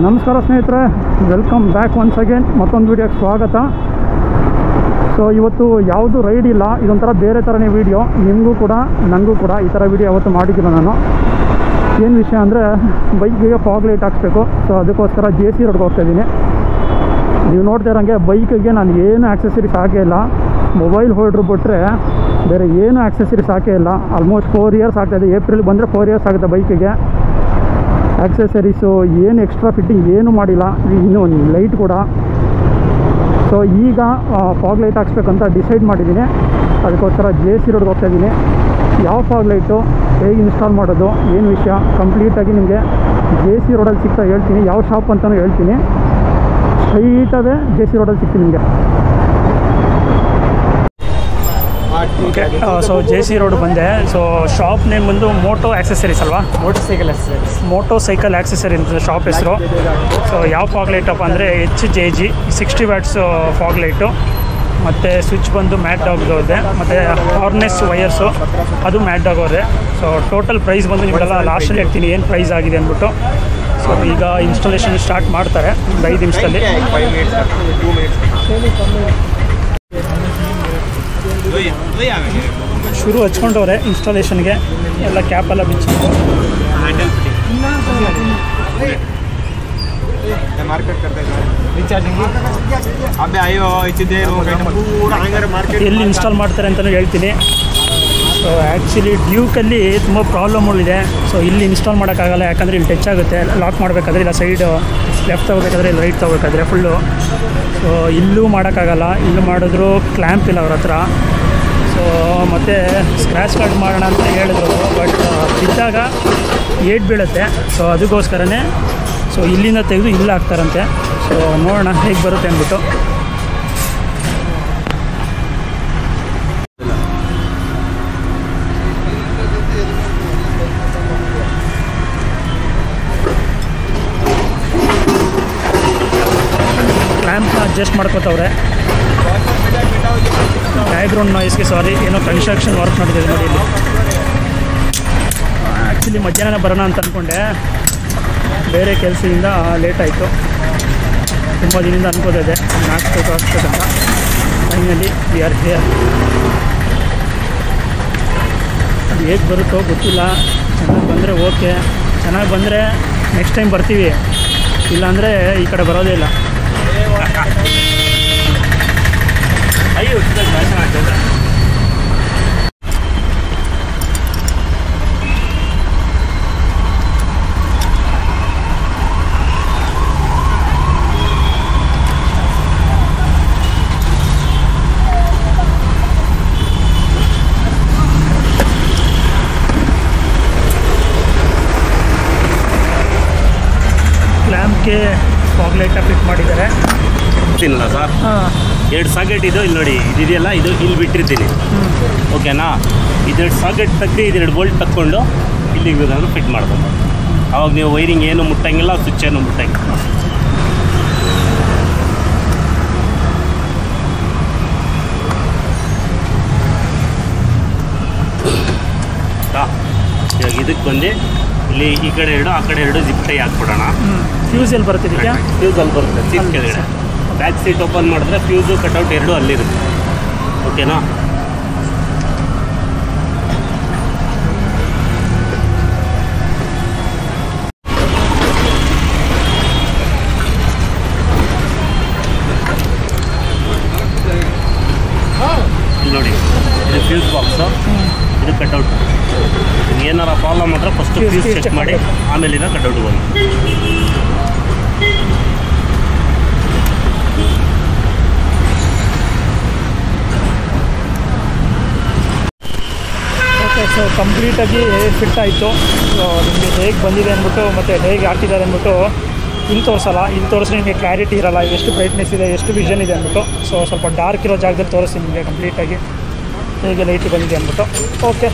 ನಮಸ್ಕಾರ ಸ್ನೇಹಿತರೆ welcome back once again ಮತ್ತೊಂದು ವೀಡಿಯೋಗೆ ಸ್ವಾಗತ ಸೊ ಇವತ್ತು ಯಾವುದು ರೈಡ್ ಇಲ್ಲ ಇದೊಂಥರ ಬೇರೆ ಥರನೇ ವೀಡಿಯೋ ನಿಮಗೂ ಕೂಡ ನನಗೂ ಕೂಡ ಈ ಥರ ವೀಡಿಯೋ ಯಾವತ್ತು ಮಾಡಿದ್ದಿಲ್ಲ ನಾನು ಏನು ವಿಷಯ ಅಂದರೆ ಬೈಕಿಗೆ ಫಾಗ್ ಲೈಟ್ ಹಾಕ್ಸ್ಬೇಕು ಸೊ ಅದಕ್ಕೋಸ್ಕರ ಜೆ ಸಿ ರೋಡ್ಗೆ ಹೋಗ್ತಾ ಇದ್ದೀನಿ ನೀವು ನೋಡ್ತಾ ಇರೋಂಗೆ ಬೈಕಿಗೆ ನಾನು ಏನು ಆಕ್ಸೆಸರೀಸ್ ಹಾಕೇ ಇಲ್ಲ ಮೊಬೈಲ್ ಹೋಲ್ಡ್ರು ಬಿಟ್ಟರೆ ಬೇರೆ ಏನು ಆಕ್ಸೆಸರೀಸ್ ಹಾಕೇ ಇಲ್ಲ ಆಲ್ಮೋಸ್ಟ್ ಫೋರ್ ಇಯರ್ಸ್ ಆಗ್ತಾಯಿದೆ ಏಪ್ರಿಲ್ ಬಂದರೆ ಫೋರ್ ಇಯರ್ಸ್ ಆಗುತ್ತೆ ಬೈಕಿಗೆ ಆಕ್ಸೆಸರೀಸು ಏನು ಎಕ್ಸ್ಟ್ರಾ ಫಿಟ್ಟಿಂಗ್ ಏನು ಮಾಡಿಲ್ಲ ಇನ್ನು ಲೈಟ್ ಕೂಡ ಸೊ ಈಗ ಫಾಗ್ ಲೈಟ್ ಹಾಕ್ಸ್ಬೇಕಂತ ಡಿಸೈಡ್ ಮಾಡಿದ್ದೀನಿ ಅದಕ್ಕೋಸ್ಕರ ಜೆ ಸಿ ರೋಡ್ಗೆ ಹೋಗ್ತಾ ಇದ್ದೀನಿ ಯಾವ ಫಾಗ್ ಲೈಟು ಹೇಗೆ ಇನ್ಸ್ಟಾಲ್ ಮಾಡೋದು ಏನು ವಿಷಯ ಕಂಪ್ಲೀಟಾಗಿ ನಿಮಗೆ ಜೆ ಸಿ ರೋಡಲ್ಲಿ ಸಿಗ್ತಾ ಹೇಳ್ತೀನಿ ಯಾವ ಶಾಪ್ ಅಂತಲೂ ಹೇಳ್ತೀನಿ ಸ್ಟ್ರೈಟಾಗೆ ಜೆ ಸಿ ರೋಡಲ್ಲಿ ಸಿಗ್ತೀನಿ ನಿಮಗೆ okay so J C road ಬಂದೆ ಸೊ ಶಾಪ್ ನೇಮ್ ಬಂದು ಮೋಟೋ ಆಕ್ಸೆಸರೀಸ್ ಅಲ್ವಾ motorcycle accessories moto cycle accessory ಅಂತ ಶಾಪ್ ಹೆಸರು ಸೊ ಯಾವ ಫಾಗ್ ಲೈಟಪ್ಪ ಅಂದರೆ H J G sixty watts fog light ಮತ್ತು ಸ್ವಿಚ್ ಬಂದು ಮ್ಯಾಟ್ ಡಾಗ್ದವ್ರದ್ದೆ ಮತ್ತು ಹಾರ್ನೆಸ್ ವಯರ್ಸು ಅದು ಮ್ಯಾಟ್ ಡಾಗ್ ಅವ್ರದ್ದೆ ಸೊ ಟೋಟಲ್ ಪ್ರೈಸ್ ಬಂದು ನಿಮಗೆಲ್ಲ ಲಾಸ್ಟಲ್ಲಿ ಹೇಳ್ತೀನಿ ಏನು ಪ್ರೈಸ್ ಆಗಿದೆ ಅಂದ್ಬಿಟ್ಟು ಸೊ ಈಗ ಇನ್ಸ್ಟಾಲೇಷನ್ ಸ್ಟಾರ್ಟ್ ಮಾಡ್ತಾರೆ ಒಂದು ಐದು ನಿಮಿಷದಲ್ಲಿ ಫೈವ್ ಮಿನಿಟ್ಸ್ ಟೂ ಮಿನಿಟ್ಸ್ ಶುರು ಹಚ್ಕೊಂಡವ್ರೆ ಇನ್ಸ್ಟಾಲೇಷನ್ಗೆ ಎಲ್ಲ ಕ್ಯಾಪೆಲ್ಲ ಬಿಚ್ಚಿಟ್ಟು मार्केट करते हैं रिचार्जिंग अबे आयो इतनी देर हो गई ना पूरा हंगर मार्केट ಎಲ್ಲಿ ಇನ್ಸ್ಟಾಲ್ ಮಾಡ್ತಾರೆ ಅಂತಲೂ ಹೇಳ್ತೀನಿ ಸೊ ಆ್ಯಕ್ಚುಲಿ ಡ್ಯೂಕಲ್ಲಿ ತುಂಬ ಪ್ರಾಬ್ಲಮ್ಗಳಿದೆ ಸೊ ಇಲ್ಲಿ ಇನ್ಸ್ಟಾಲ್ ಮಾಡೋಕ್ಕಾಗಲ್ಲ ಯಾಕಂದರೆ ಇಲ್ಲಿ ಟಚ್ ಆಗುತ್ತೆ ಲಾಕ್ ಮಾಡಬೇಕಾದ್ರೆ ಇಲ್ಲ ಸೈಡ್ ಲೆಫ್ಟ್ ತೊಗೋಬೇಕಾದ್ರೆ ಇಲ್ಲಿ ರೈಟ್ ತೊಗೋಬೇಕಾದ್ರೆ ಫುಲ್ಲು ಸೊ ಇಲ್ಲೂ ಮಾಡೋಕ್ಕಾಗಲ್ಲ ಇಲ್ಲೂ ಮಾಡಿದ್ರು ಕ್ಲ್ಯಾಂಪ್ ಇಲ್ಲ ಅವ್ರ ಹತ್ರ ಸೊ ಮತ್ತು ಸ್ಕ್ರ್ಯಾಚ್ ಕಾರ್ಡ್ ಮಾಡೋಣ ಅಂತ ಹೇಳಿದ್ರು ಬಟ್ ಬಿದ್ದಾಗ ಏಟ್ ಬೀಳುತ್ತೆ ಸೊ ಅದಕ್ಕೋಸ್ಕರನೇ ಸೊ ಇಲ್ಲಿಂದ ತೆಗೆದು ಇಲ್ಲಿ ಹಾಕ್ತಾರಂತೆ ಸೊ ನೋಡೋಣ ಹೇಗೆ ಬರುತ್ತೆ ಅಂದ್ಬಿಟ್ಟು ಕ್ಲ್ಯಾಂಪ್ನ ಅಡ್ಜಸ್ಟ್ ಮಾಡ್ಕೋತವ್ರೆ ಬ್ಯಾಕ್ಗ್ರೌಂಡ್ ನಾಯ್ಸ್ಗೆ ಸಾರಿ ಏನೋ ಕನ್ಸ್ಟ್ರಕ್ಷನ್ ವರ್ಕ್ ನಡೆದಿದೆ ನೋಡಿ ಇಲ್ಲಿ ಆ್ಯಕ್ಚುಲಿ ಮಧ್ಯಾಹ್ನ ಬರೋಣ ಅಂತ ಅಂದ್ಕೊಂಡೆ ಬೇರೆ ಕೆಲಸದಿಂದ ಲೇಟ್ ಆಯಿತು ತುಂಬ ದಿನದಿಂದ ಅನ್ಕೋತಿದ್ದೆ ಹಾಕ್ಸ್ಬೇಕು ಹಾಕ್ಸ್ಬೇಕಂತ ಫೈನಲಿ ವಿ ಆರ್ ಹಿಯರ್ ಅದು ಹೇಗೆ ಬರುತ್ತೋ ಗೊತ್ತಿಲ್ಲ ಚೆನ್ನಾಗಿ ಬಂದರೆ ಓಕೆ ಚೆನ್ನಾಗಿ ಬಂದರೆ ನೆಕ್ಸ್ಟ್ ಟೈಮ್ ಬರ್ತೀವಿ ಇಲ್ಲಾಂದರೆ ಈ ಕಡೆ ಬರೋದೇ ಇಲ್ಲ अयो भाषण ಆಗ್ತದೆ ಲ್ಯಾಂಪ್ಗೆ ಫಾಗ್ ಲೈಟ ಫಿಟ್ ಮಾಡಿದ್ದಾರೆ ಇರ್ತೀನಲ್ಲ ಸರ್ ಹಾಂ ಎರಡು ಸಾಕೆಟ್ ಇದು ಇಲ್ಲಿ ನೋಡಿ ಇದೆಯಲ್ಲ ಇದು ಇಲ್ಲಿ ಬಿಟ್ಟಿರ್ತೀನಿ ಓಕೆನಾ ಇದೆರಡು ಸಾಕೆಟ್ ತೆಗ್ದು ಇದೆರಡು ಬೋಲ್ಟ್ ತಕ್ಕೊಂಡು ಇಲ್ಲಿಗೆ ಬೇಕಾದ್ರೂ ಫಿಟ್ ಮಾಡ್ಬೋದು ಅವಾಗ ನೀವು ವೈರಿಂಗ್ ಏನು ಮುಟ್ಟಂಗಿಲ್ಲ ಸ್ವಿಚ್ ಏನು ಮುಟ್ಟಂಗಿಲ್ಲ ಆಯ್ತಾ? ಇವಾಗ ಇದಕ್ಕೆ ಬಂದು ಇಲ್ಲಿ ಈ ಕಡೆ ಎರಡು ಆ ಕಡೆ ಎರಡು ಜಿಪ್ ಟೈ ಹಾಕ್ಬಿಡೋಣ ಫ್ಯೂಸ್ ಎಲ್ಲಿ ಬರುತ್ತೆ ಇದಕ್ಕೆ ಫ್ಯೂಸ್ ಅಲ್ಲಿ ಬರುತ್ತೆ ಸೀಟ್ ಕೆಳಗಡೆ ಬ್ಯಾಕ್ ಸೀಟ್ ಓಪನ್ ಮಾಡಿದ್ರೆ ಫ್ಯೂಸು ಕಟ್ಔಟ್ ಎರಡು ಅಲ್ಲಿರುತ್ತೆ ಓಕೆನಾ ಇಲ್ಲಿ ನೋಡಿ ಇದು ಫ್ಯೂಸ್ ಬಾಕ್ಸು ಇದು ಕಟ್ಔಟ್ ಏನಾರ ಪ್ರಾಬ್ಲಮ್ ಆದರೆ first Fuse fuse check check ಮಾಡಿ ಆಮೇಲಿಂದ ಕಟ್ಔಟ್ ಬಂದು ಓಕೆ ಸೊ ಕಂಪ್ಲೀಟಾಗಿ ಫಿಟ್ ಆಯಿತು ಸೊ ನಿಮಗೆ ಹೇಗೆ ಬಂದಿದೆ ಅಂದ್ಬಿಟ್ಟು ಮತ್ತು ಹೇಗೆ ಹಾಕಿದ್ದಾರೆ ಅಂದ್ಬಿಟ್ಟು ಇಲ್ಲಿ ತೋರಿಸಲ್ಲ ಇಲ್ಲಿ ತೋರಿಸಿ ನಿಮಗೆ ಕ್ಲಾರಿಟಿ ಇರಲ್ಲ ಎಷ್ಟು ಬ್ರೈಟ್ನೆಸ್ ಇದೆ ಎಷ್ಟು ವಿಷನ್ ಇದೆ ಅಂದ್ಬಿಟ್ಟು ಸೊ ಸ್ವಲ್ಪ ಡಾರ್ಕ್ ಇರೋ ಜಾಗದಲ್ಲಿ ತೋರಿಸಿ ನಿಮಗೆ ಕಂಪ್ಲೀಟಾಗಿ ಹೇಗೆ ಲೈಟ್ ಬಂದಿದೆ ಅಂದ್ಬಿಟ್ಟು ಓಕೆ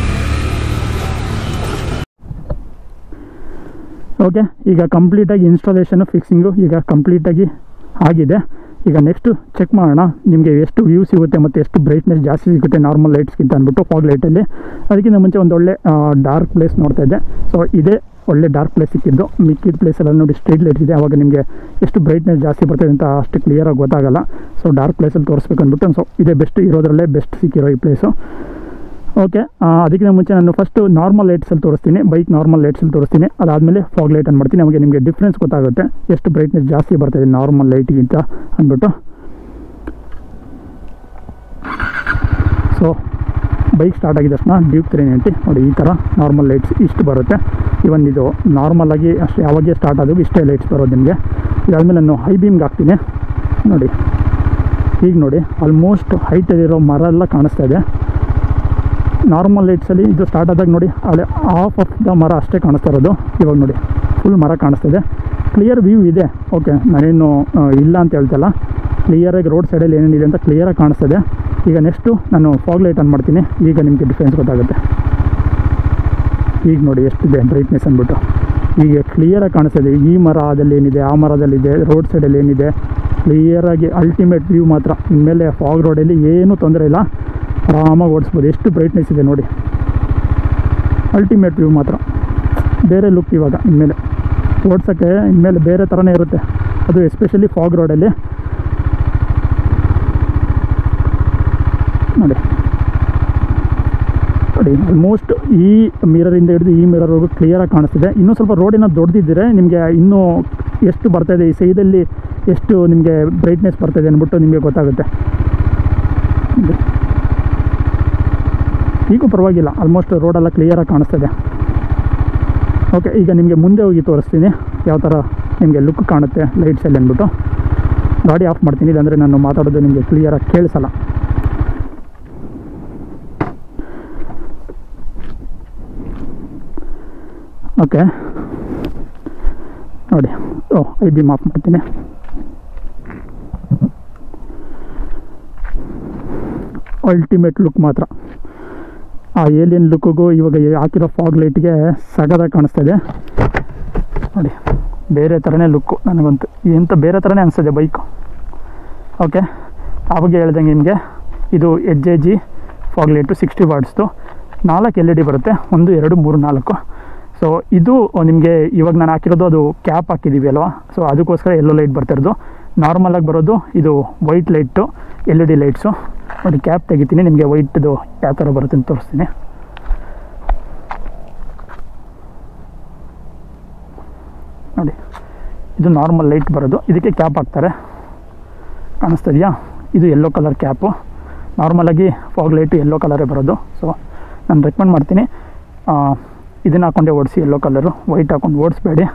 ಓಕೆ ಈಗ ಕಂಪ್ಲೀಟಾಗಿ ಇನ್ಸ್ಟಾಲೇಷನು ಫಿಕ್ಸಿಂಗು ಈಗ ಕಂಪ್ಲೀಟಾಗಿ ಆಗಿದೆ ಈಗ ನೆಕ್ಸ್ಟು ಚೆಕ್ ಮಾಡೋಣ ನಿಮಗೆ ಎಷ್ಟು ವ್ಯೂ ಸಿಗುತ್ತೆ ಮತ್ತು ಎಷ್ಟು ಬ್ರೈಟ್ನೆಸ್ ಜಾಸ್ತಿ ಸಿಗುತ್ತೆ ನಾರ್ಮಲ್ ಲೈಟ್ಸ್ಗಿಂತ ಅಂದ್ಬಿಟ್ಟು ಫಾಗ್ ಲೈಟಲ್ಲಿ ಅದಕ್ಕಿಂತ ಮುಂಚೆ ಒಂದು ಒಳ್ಳೆ ಡಾರ್ಕ್ ಪ್ಲೇಸ್ ನೋಡ್ತಾ ಇದ್ದೆ ಸೊ ಇದೇ ಒಳ್ಳೆ ಡಾರ್ಕ್ ಪ್ಲೇಸ್ ಸಿಕ್ಕಿದ್ದು ಮಿಕ್ಕಿದ ಪ್ಲೇಸೆಲ್ಲ ನೋಡಿ ಸ್ಟ್ರೀಟ್ ಲೈಟ್ಸ್ ಇದೆ ಅವಾಗ ನಿಮಗೆ ಎಷ್ಟು ಬ್ರೈಟ್ನೆಸ್ ಜಾಸ್ತಿ ಬರ್ತದೆ ಅಂತ ಅಷ್ಟು ಕ್ಲಿಯರಾಗಿ ಗೊತ್ತಾಗಲ್ಲ ಸೊ ಡಾರ್ಕ್ ಪ್ಲೇಸಲ್ಲಿ ತೋರಿಸ್ಬೇಕು ಅಂದ್ಬಿಟ್ಟು ಸೊ ಇದೇ ಬೆಸ್ಟ್ ಇರೋದ್ರಲ್ಲೇ ಬೆಸ್ಟ್ ಸಿಕ್ಕಿರೋ ಈ ಪ್ಲೇಸು ಓಕೆ ಅದಕ್ಕಿಂತ ಮುಂಚೆ ನಾನು ಫಸ್ಟು ನಾರ್ಮಲ್ ಲೈಟ್ಸಲ್ಲಿ ತೋರಿಸ್ತೀನಿ ಬೈಕ್ ನಾರ್ಮಲ್ ಲೈಟ್ಸಲ್ಲಿ ತೋರಿಸ್ತೀನಿ ಅದಾದಮೇಲೆ ಫಾಗ್ ಲೈಟ್ ಅನ್ನು ಮಾಡ್ತೀನಿ ಅವಾಗ ನಿಮಗೆ ಡಿಫ್ರೆನ್ಸ್ ಗೊತ್ತಾಗುತ್ತೆ ಎಷ್ಟು ಬ್ರೈಟ್ನೆಸ್ ಜಾಸ್ತಿ ಬರ್ತದೆ ನಾರ್ಮಲ್ ಲೈಟ್ಗಿಂತ ಅಂದ್ಬಿಟ್ಟು ಸೊ ಬೈಕ್ ಸ್ಟಾರ್ಟ್ ಆಗಿದ ತಕ್ಷಣ ಡ್ಯೂಕ್ ತ್ರೀ ನೈಂಟಿ ನೋಡಿ ಈ ಥರ ನಾರ್ಮಲ್ ಲೈಟ್ಸ್ ಇಷ್ಟು ಬರುತ್ತೆ ಇವನ್ ಇದು ನಾರ್ಮಲಾಗಿ ಅಷ್ಟು ಯಾವಾಗೇ ಸ್ಟಾರ್ಟ್ ಆದರೂ ಇಷ್ಟೇ ಲೈಟ್ಸ್ ಬರೋದು ನಿಮಗೆ ಇದಾದಮೇಲೆ ನಾನು ಹೈ ಬೀಮ್ಗೆ ಹಾಕ್ತೀನಿ ನೋಡಿ ಈಗ ನೋಡಿ ಆಲ್ಮೋಸ್ಟ್ ಹೈಟಲ್ಲಿರೋ ಮರ ಎಲ್ಲ ಕಾಣಿಸ್ತಾ ಇದೆ ನಾರ್ಮಲ್ ಲೈಟ್ಸಲ್ಲಿ ಇದು ಸ್ಟಾರ್ಟ್ ಆದಾಗ ನೋಡಿ ಅಲ್ಲಿ ಆಫ್ ಆಫ್ ದ ಮರ ಅಷ್ಟೇ ಕಾಣಿಸ್ತಾ ಇರೋದು ಇವಾಗ ನೋಡಿ ಫುಲ್ ಮರ ಕಾಣಿಸ್ತಾ ಇದೆ ಕ್ಲಿಯರ್ ವ್ಯೂ ಇದೆ ಓಕೆ ನಾನೇನು ಆ, ಇಲ್ಲ ಅಂತ ಹೇಳ್ತಲ್ಲ ಕ್ಲಿಯರಾಗಿ ರೋಡ್ ಸೈಡಲ್ಲಿ ಏನೇನಿದೆ ಅಂತ ಕ್ಲಿಯರಾಗಿ ಕಾಣಿಸ್ತಾ ಇದೆ ಈಗ ನೆಕ್ಸ್ಟು ನಾನು ಫಾಗ್ ಲೈಟ್ ಆನ್ ಮಾಡ್ತೀನಿ ಈಗ ನಿಮಗೆ ಡಿಫ್ರೆನ್ಸ್ ಗೊತ್ತಾಗುತ್ತೆ ಈಗ ನೋಡಿ ಎಷ್ಟಿದೆ ಬ್ರೈಟ್ನೆಸ್ ಅಂದ್ಬಿಟ್ಟು ಈಗ ಕ್ಲಿಯರಾಗಿ ಕಾಣಿಸ್ತಾ ಇದೆ ಈ ಮರ ಅದಲ್ಲಿ ಏನಿದೆ ಆ ಮರದಲ್ಲಿದೆ ರೋಡ್ ಸೈಡಲ್ಲಿ ಏನಿದೆ ಕ್ಲಿಯರಾಗಿ ಅಲ್ಟಿಮೇಟ್ ವ್ಯೂ ಮಾತ್ರ ಇನ್ಮೇಲೆ ಫಾಗ್ ರೋಡಲ್ಲಿ ಏನೂ ತೊಂದರೆ ಇಲ್ಲ ಆರಾಮಾಗಿ ಓಡಿಸ್ಬೋದು ಎಷ್ಟು ಬ್ರೈಟ್ನೆಸ್ ಇದೆ ನೋಡಿ ಅಲ್ಟಿಮೇಟ್ ವ್ಯೂ ಮಾತ್ರ ಬೇರೆ ಲುಕ್ ಇವಾಗ ಇನ್ಮೇಲೆ ಓಡ್ಸೋಕ್ಕೆ ಇನ್ಮೇಲೆ ಬೇರೆ ಥರನೇ ಇರುತ್ತೆ ಅದು ಎಸ್ಪೆಷಲಿ ಫಾಗ್ ರೋಡಲ್ಲಿ ನೋಡಿ ನೋಡಿ ಆಲ್ಮೋಸ್ಟ್ ಈ ಮಿರರಿಂದ ಹಿಡಿದು ಈ ಮಿರರ್ವರೆಗೂ ಕ್ಲಿಯರಾಗಿ ಕಾಣಿಸ್ತಿದೆ ಇನ್ನೂ ಸ್ವಲ್ಪ ರೋಡಿನ ದೊಡ್ಡದಿದ್ದರೆ ನಿಮಗೆ ಇನ್ನೂ ಎಷ್ಟು ಬರ್ತಾಯಿದೆ ಈ ಸೈಡಲ್ಲಿ ಎಷ್ಟು ನಿಮಗೆ ಬ್ರೈಟ್ನೆಸ್ ಬರ್ತಾಯಿದೆ ಅಂದ್ಬಿಟ್ಟು ನಿಮಗೆ ಗೊತ್ತಾಗುತ್ತೆ ನೋಡಿ. ಈಗೂ ಪರವಾಗಿಲ್ಲ ಆಲ್ಮೋಸ್ಟ್ ರೋಡೆಲ್ಲ ಕ್ಲಿಯರಾಗಿ ಕಾಣಿಸ್ತಿದೆ ಓಕೆ ಈಗ ನಿಮಗೆ ಮುಂದೆ ಹೋಗಿ ತೋರಿಸ್ತೀನಿ ಯಾವ ಥರ ನಿಮಗೆ ಲುಕ್ ಕಾಣುತ್ತೆ ಲೈಟ್ಸಲ್ಲಿ ಅಂದ್ಬಿಟ್ಟು ಗಾಡಿ ಆಫ್ ಮಾಡ್ತೀನಿ ಇಲ್ಲಾಂದರೆ ನಾನು ಮಾತಾಡೋದು ನಿಮಗೆ ಕ್ಲಿಯರಾಗಿ ಕೇಳಿಸಲ್ಲ ಓಕೆ ನೋಡಿ ಓ ಐ ಬಿ ಆಫ್ ಮಾಡ್ತೀನಿ ಅಲ್ಟಿಮೇಟ್ ಲುಕ್ ಮಾತ್ರ ಆ ಏಲಿಯನ್ ಲುಕ್ಕಿಗೂ ಇವಾಗ ಹಾಕಿರೋ ಫಾಗ್ ಲೈಟ್ಗೆ ಸಗದಾಗಿ ಕಾಣಿಸ್ತಾ ಇದೆ ನೋಡಿ ಬೇರೆ ಥರನೇ ಲುಕ್ಕು ನನಗಂತೂ ಎಂತ ಬೇರೆ ಥರನೇ ಅನಿಸ್ತದೆ ಬೈಕು ಓಕೆ ಆವಾಗ ಹೇಳ್ದಂಗೆ ನಿಮಗೆ ಇದು H J G fog light sixty ವಾಟ್ಸ್ದು ನಾಲ್ಕು ಎಲ್ ಇ ಡಿ ಬರುತ್ತೆ ಒಂದು ಎರಡು ಮೂರು ನಾಲ್ಕು ಸೊ ಇದು ನಿಮಗೆ ಇವಾಗ ನಾನು ಹಾಕಿರೋದು ಅದು ಕ್ಯಾಪ್ ಹಾಕಿದ್ದೀವಿ ಅಲ್ವಾ ಸೊ ಅದಕ್ಕೋಸ್ಕರ ಎಲ್ಲೋ ಲೈಟ್ ಬರ್ತಿರೋದು ನಾರ್ಮಲಾಗಿ ಬರೋದು ಇದು white light L E D lights ನೋಡಿ ಕ್ಯಾಪ್ ತೆಗಿತೀನಿ ನಿಮಗೆ ವೈಟ್ದು ಯಾವ ಥರ ಬರುತ್ತೆ ಅಂತ ತೋರಿಸ್ತೀನಿ ನೋಡಿ ಇದು ನಾರ್ಮಲ್ ಲೈಟ್ ಬರೋದು ಇದಕ್ಕೆ ಕ್ಯಾಪ್ ಹಾಕ್ತಾರೆ ಕಾಣಿಸ್ತದೆಯಾ ಇದು ಯೆಲ್ಲೋ ಕಲರ್ ಕ್ಯಾಪು ನಾರ್ಮಲಾಗಿ ಫಾಗ್ ಲೈಟು ಯೆಲ್ಲೋ ಕಲರೇ ಬರೋದು ಸೊ ನಾನು ರೆಕಮೆಂಡ್ ಮಾಡ್ತೀನಿ ಇದನ್ನು ಹಾಕೊಂಡೆ ಓಡಿಸಿ ಯೆಲ್ಲೋ ಕಲರು ವೈಟ್ ಹಾಕೊಂಡು ಓಡಿಸ್ಬೇಡಿ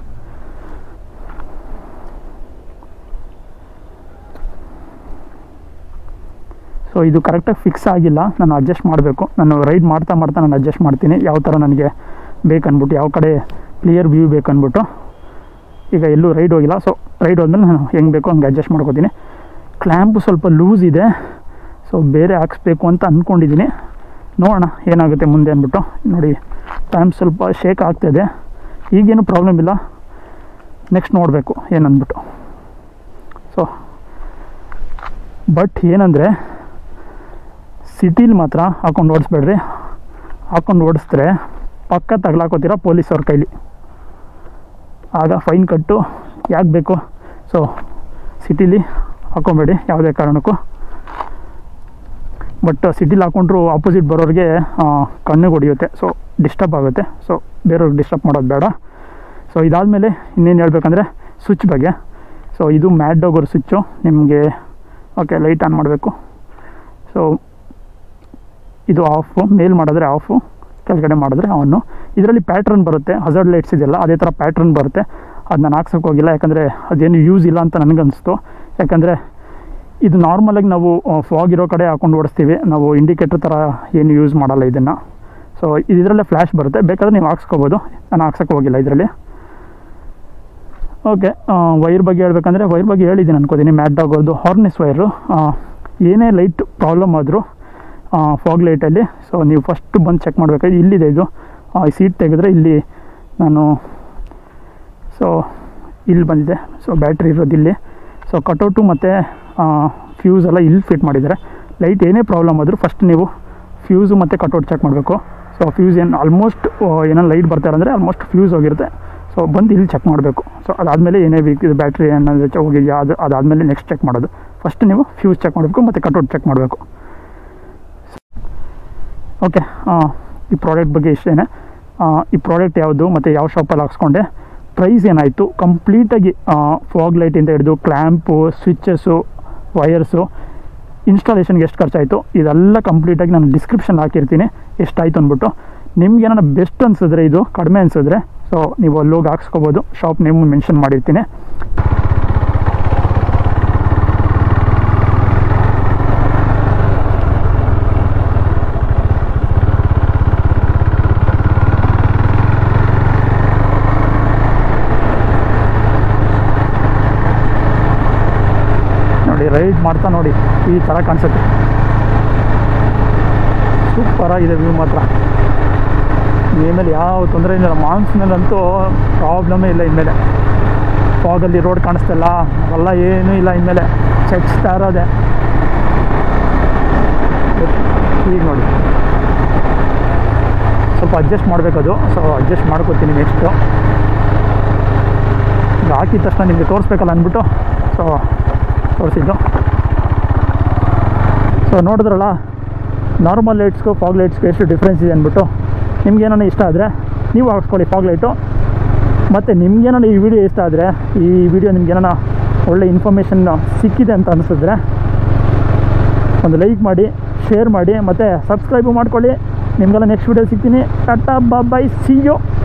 ಸೊ ಇದು ಕರೆಕ್ಟಾಗಿ ಫಿಕ್ಸ್ ಆಗಿಲ್ಲ ನಾನು ಅಡ್ಜಸ್ಟ್ ಮಾಡಬೇಕು ನಾನು ರೈಡ್ ಮಾಡ್ತಾ ಮಾಡ್ತಾ ನಾನು ಅಡ್ಜಸ್ಟ್ ಮಾಡ್ತೀನಿ ಯಾವ ಥರ ನನಗೆ ಬೇಕನ್ಬಿಟ್ಟು ಯಾವ ಕಡೆ ಕ್ಲಿಯರ್ ವ್ಯೂ ಬೇಕನ್ಬಿಟ್ಟು ಈಗ ಎಲ್ಲೂ ರೈಡ್ ಹೋಗಿಲ್ಲ ಸೊ ರೈಡ್ ಹೋದ್ಮೇಲೆ ನಾನು ಹೆಂಗೆ ಬೇಕೋ ಹಂಗೆ ಅಡ್ಜಸ್ಟ್ ಮಾಡ್ಕೋತೀನಿ ಕ್ಲ್ಯಾಂಪು ಸ್ವಲ್ಪ ಲೂಸ್ ಇದೆ ಸೊ ಬೇರೆ ಹಾಕ್ಸ್ಬೇಕು ಅಂತ ಅಂದ್ಕೊಂಡಿದ್ದೀನಿ ನೋಡೋಣ ಏನಾಗುತ್ತೆ ಮುಂದೆ ಅಂದ್ಬಿಟ್ಟು ನೋಡಿ ಕ್ಲ್ಯಾಂಪ್ ಸ್ವಲ್ಪ ಶೇಕ್ ಆಗ್ತಾಯಿದೆ ಈಗೇನು ಪ್ರಾಬ್ಲಮ್ ಇಲ್ಲ ನೆಕ್ಸ್ಟ್ ನೋಡಬೇಕು ಏನಂದ್ಬಿಟ್ಟು ಸೊ ಬಟ್ ಏನಂದರೆ ಸಿಟೀಲಿ ಮಾತ್ರ ಹಾಕೊಂಡು ಓಡಿಸ್ಬೇಡ್ರಿ ಹಾಕೊಂಡು ಓಡಿಸಿದ್ರೆ ಪಕ್ಕ ತಗ್ಲಾಕೋತೀರ ಪೊಲೀಸವ್ರ ಕೈಲಿ ಆಗ ಫೈನ್ ಕಟ್ಟು ಯಾಕೆ ಬೇಕು ಸೊ ಸಿಟೀಲಿ ಹಾಕೊಬೇಡಿ ಯಾವುದೇ ಕಾರಣಕ್ಕೂ ಬಟ್ ಸಿಟಿಲಿ ಹಾಕೊಂಡ್ರು ಆಪೋಸಿಟ್ ಬರೋರಿಗೆ ಆ, ಕಣ್ಣಿಗೆ ಹೊಡಿಯುತ್ತೆ ಸೊ ಡಿಸ್ಟರ್ಬ್ ಆಗುತ್ತೆ ಸೊ ಬೇರೆಯವ್ರಿಗೆ ಡಿಸ್ಟರ್ಬ್ ಮಾಡೋದು ಬೇಡ ಸೊ ಇದಾದಮೇಲೆ ಇನ್ನೇನು ಹೇಳ್ಬೇಕಂದ್ರೆ ಸ್ವಿಚ್ ಬಗ್ಗೆ ಸೊ ಇದು ಮ್ಯಾಡ್ ಡಾಗರ್ ಸ್ವಿಚ್ಚು ನಿಮಗೆ ಓಕೆ ಲೈಟ್ ಆನ್ ಮಾಡಬೇಕು ಸೊ ಇದು ಆಫು ಮೇಲ್ ಮಾಡಿದ್ರೆ ಆಫು ಕೆಳಗಡೆ ಮಾಡಿದ್ರೆ ಅವನು ಇದರಲ್ಲಿ ಪ್ಯಾಟ್ರನ್ ಬರುತ್ತೆ ಹಜರ್ಡ್ ಲೈಟ್ಸ್ ಇದೆಯಲ್ಲ ಅದೇ ಥರ ಪ್ಯಾಟ್ರನ್ ಬರುತ್ತೆ ಅದು ನಾನು ಹಾಕ್ಸೋಕೆ ಹೋಗಿಲ್ಲ ಯಾಕಂದರೆ ಅದೇನು ಯೂಸ್ ಇಲ್ಲ ಅಂತ ನನಗನ್ನಿಸ್ತು ಯಾಕಂದರೆ ಇದು ನಾರ್ಮಲಾಗಿ ನಾವು ಫಾಗ್ ಇರೋ ಕಡೆ ಹಾಕೊಂಡು ಓಡಿಸ್ತೀವಿ ನಾವು ಇಂಡಿಕೇಟರ್ ಥರ ಏನು ಯೂಸ್ ಮಾಡಲ್ಲ ಇದನ್ನು ಸೊ ಇದರಲ್ಲೇ ಫ್ಲ್ಯಾಶ್ ಬರುತ್ತೆ ಬೇಕಾದ್ರೆ ನೀವು ಹಾಕ್ಸ್ಕೊಬೋದು ನಾನು ಹಾಕ್ಸೋಕೆ ಹೋಗಿಲ್ಲ ಇದರಲ್ಲಿ ಓಕೆ ವೈರ್ ಬಗ್ಗೆ ಹೇಳ್ಬೇಕಂದ್ರೆ ವೈರ್ ಬಗ್ಗೆ ಹೇಳಿದ್ದೀನಿ ಅನ್ಕೋತೀನಿ ಮ್ಯಾಟ್ ಡಾಗೋದು ಹಾರ್ನೆಸ್ ವೈರು ಏನೇ ಲೈಟ್ ಪ್ರಾಬ್ಲಮ್ ಆದರೂ ಫಾಗ್ ಲೈಟಲ್ಲಿ ಸೊ ನೀವು ಫಸ್ಟ್ ಬಂದು ಚೆಕ್ ಮಾಡಬೇಕಾದ್ರೆ ಇಲ್ಲಿದೆ ಇದು ಆ, ಈ ಸೀಟ್ ತೆಗೆದ್ರೆ ಇಲ್ಲಿ ನಾನು ಸೊ ಇಲ್ಲಿ ಬಂದಿದೆ ಸೊ ಬ್ಯಾಟ್ರಿ ಇರೋದು ಇಲ್ಲಿ ಸೊ ಕಟೌಟು ಮತ್ತು ಫ್ಯೂಸ್ ಎಲ್ಲ ಇಲ್ಲಿ ಫಿಟ್ ಮಾಡಿದ್ದಾರೆ ಲೈಟ್ ಏನೇ ಪ್ರಾಬ್ಲಮ್ ಆದರೂ ಫಸ್ಟ್ ನೀವು ಫ್ಯೂಸು ಮತ್ತು ಕಟೌಟ್ ಚೆಕ್ ಮಾಡಬೇಕು ಸೊ ಫ್ಯೂಸ್ ಏನು ಆಲ್ಮೋಸ್ಟ್ ಏನೋ ಲೈಟ್ ಬರ್ತಾರೆ ಅಂದರೆ ಆಲ್ಮೋಸ್ಟ್ ಫ್ಯೂಸ್ ಹೋಗಿರುತ್ತೆ ಸೊ ಬಂದು ಇಲ್ಲಿ ಚೆಕ್ ಮಾಡಬೇಕು ಸೊ ಅದಾದಮೇಲೆ ಏನೇ ವೀಕ್ ಇದು ಬ್ಯಾಟ್ರಿ ಏನಾದರೂ ಹೋಗಿದೆಯಾ ಅದು ಅದಾದಮೇಲೆ ನೆಕ್ಸ್ಟ್ ಚೆಕ್ ಮಾಡೋದು ಫಸ್ಟ್ ನೀವು ಫ್ಯೂಸ್ ಚೆಕ್ ಮಾಡಬೇಕು ಮತ್ತು ಕಟ್ಔಟ್ ಚೆಕ್ ಮಾಡಬೇಕು ಓಕೆ ಈ ಪ್ರಾಡಕ್ಟ್ ಬಗ್ಗೆ ಇಷ್ಟೇನೆ ಆ, ಈ ಪ್ರಾಡಕ್ಟ್ ಯಾವುದು ಮತ್ತು ಯಾವ ಶಾಪಲ್ಲಿ ಹಾಕ್ಸ್ಕೊಂಡೆ ಪ್ರೈಸ್ ಏನಾಯಿತು ಕಂಪ್ಲೀಟಾಗಿ ಫಾಗ್ ಲೈಟಿಂದ ಹಿಡಿದು ಕ್ಲ್ಯಾಂಪು ಸ್ವಿಚ್ಚಸ್ಸು ವಯರ್ಸು ಇನ್ಸ್ಟಾಲೇಷನ್ಗೆ ಎಷ್ಟು ಖರ್ಚಾಯಿತು ಇದೆಲ್ಲ ಕಂಪ್ಲೀಟಾಗಿ ನಾನು ಡಿಸ್ಕ್ರಿಪ್ಷನ್ ಹಾಕಿರ್ತೀನಿ ಎಷ್ಟಾಯಿತು ಅಂದ್ಬಿಟ್ಟು ನಿಮ್ಗೆ ಏನಾರ ಬೆಸ್ಟ್ ಅನಿಸಿದ್ರೆ ಇದು ಕಡಿಮೆ ಅನಿಸಿದ್ರೆ ಸೊ ನೀವು ಅಲ್ಲೋಗಿ ಹಾಕ್ಸ್ಕೊಬೋದು ಶಾಪ್ ನೇಮ್ ಮೆನ್ಷನ್ ಮಾಡಿರ್ತೀನಿ ನೋಡಿ ರೈಡ್ ಮಾಡ್ತಾ ನೋಡಿ ಈ ಥರ ಕಾಣಿಸುತ್ತೆ ಸೂಪರ್ ಆಗಿದೆ ವ್ಯೂ ಮಾತ್ರ ಇನ್ಮೇಲೆ ಯಾವ ತೊಂದರೆ ಇಲ್ಲ ಮಾನ್ಸೂನಲ್ಲಂತೂ ಪ್ರಾಬ್ಲಮೇ ಇಲ್ಲ ಇನ್ಮೇಲೆ ಫಾಗಲ್ಲಿ ರೋಡ್ ಕಾಣಿಸ್ತಿಲ್ಲ ಅವೆಲ್ಲ ಏನೂ ಇಲ್ಲ ಇನ್ಮೇಲೆ ಚೆಕ್ಸ್ತಾ ಇರೋದೆ ಈಗ ನೋಡಿ ಸ್ವಲ್ಪ ಅಡ್ಜಸ್ಟ್ ಮಾಡಬೇಕದು ಸೊ ಅಡ್ಜಸ್ಟ್ ಮಾಡ್ಕೋತೀನಿ ನೆಕ್ಸ್ಟು ಈಗ ಹಾಕಿದ ತಕ್ಷಣ ನಿಮಗೆ ತೋರಿಸ್ಬೇಕಲ್ಲ ಅಂದ್ಬಿಟ್ಟು ಸೊ ತೋರಿಸಿದ್ದು ಸೊ ನೋಡಿದ್ರಲ್ಲ ನಾರ್ಮಲ್ ಲೈಟ್ಸ್ಗೂ ಫಾಗ್ ಲೈಟ್ಸ್ಗೂ ಎಷ್ಟು ಡಿಫ್ರೆನ್ಸ್ ಇದೆ ಅಂದ್ಬಿಟ್ಟು ನಿಮ್ಗೆ ಏನಾನ ಇಷ್ಟ ಆದರೆ ನೀವು ಹಾಕ್ಸ್ಕೊಳ್ಳಿ ಫಾಗ್ ಲೈಟು ಮತ್ತು ನಿಮ್ಗೇನಾನ ಈ ವಿಡಿಯೋ ಇಷ್ಟ ಆದರೆ ಈ ವಿಡಿಯೋ ನಿಮ್ಗೆ ಏನಾನ ಒಳ್ಳೆ ಇನ್ಫಾರ್ಮೇಷನ್ ಸಿಕ್ಕಿದೆ ಅಂತ ಅನಿಸಿದ್ರೆ ಒಂದು ಲೈಕ್ ಮಾಡಿ ಶೇರ್ ಮಾಡಿ ಮತ್ತು ಸಬ್ಸ್ಕ್ರೈಬು ಮಾಡ್ಕೊಳ್ಳಿ ನಿಮಗೆಲ್ಲ ನೆಕ್ಸ್ಟ್ ವಿಡಿಯೋ ಸಿಗ್ತೀನಿ ಟಾಟಾ ಬಾಯ್ ಸಿ ಯು